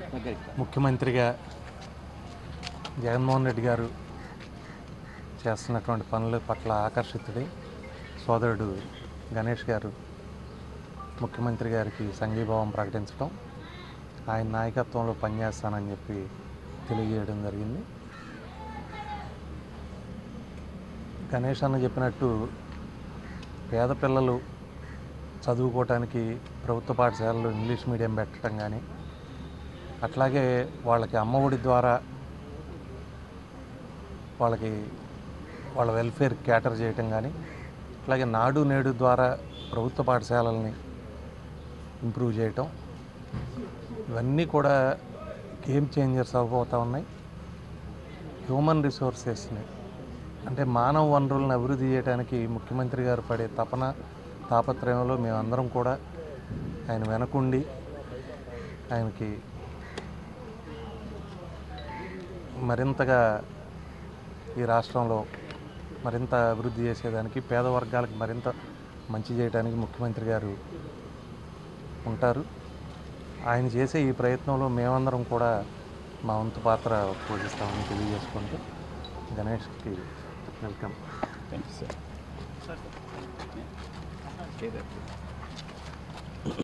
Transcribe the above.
ముఖ్యమంత్రిగా జగన్మోహన్ రెడ్డి గారు చేస్తున్నటువంటి పనుల పట్ల ఆకర్షితుడై సోదరుడు గణేష్ గారు ముఖ్యమంత్రి గారికి సంఘీభావం ప్రకటించడం ఆయన నాయకత్వంలో పనిచేస్తానని చెప్పి తెలియజేయడం జరిగింది గణేష్ అన్న చెప్పినట్టు పేద పిల్లలు చదువుకోవటానికి ప్రభుత్వ పాఠశాలలు ఇంగ్లీష్ మీడియం పెట్టడం కానీ అట్లాగే వాళ్ళకి అమ్మఒడి ద్వారా వాళ్ళకి వాళ్ళ వెల్ఫేర్ క్యాటర్ చేయటం కానీ అట్లాగే నాడు నేడు ద్వారా ప్రభుత్వ పాఠశాలల్ని ఇంప్రూవ్ చేయటం ఇవన్నీ కూడా గేమ్ చేంజర్స్ అవ్వబోతూ ఉన్నాయి హ్యూమన్ రిసోర్సెస్ని అంటే మానవ వనరులను అభివృద్ధి చేయడానికి ముఖ్యమంత్రి గారు పడే తపన తాపత్రయంలో మేమందరం కూడా ఆయన వెనకుండి ఆయనకి మరింతగా ఈ రాష్ట్రంలో మరింత అభివృద్ధి చేసేదానికి పేద వర్గాలకు మరింత మంచి చేయడానికి ముఖ్యమంత్రి గారు ఉంటారు ఆయన చేసే ఈ ప్రయత్నంలో మేమందరం కూడా మా వంతు పాత్ర పోషిస్తామని తెలియజేసుకుంటూ గణేష్కి వెల్కమ్ థ్యాంక్ యూ సార్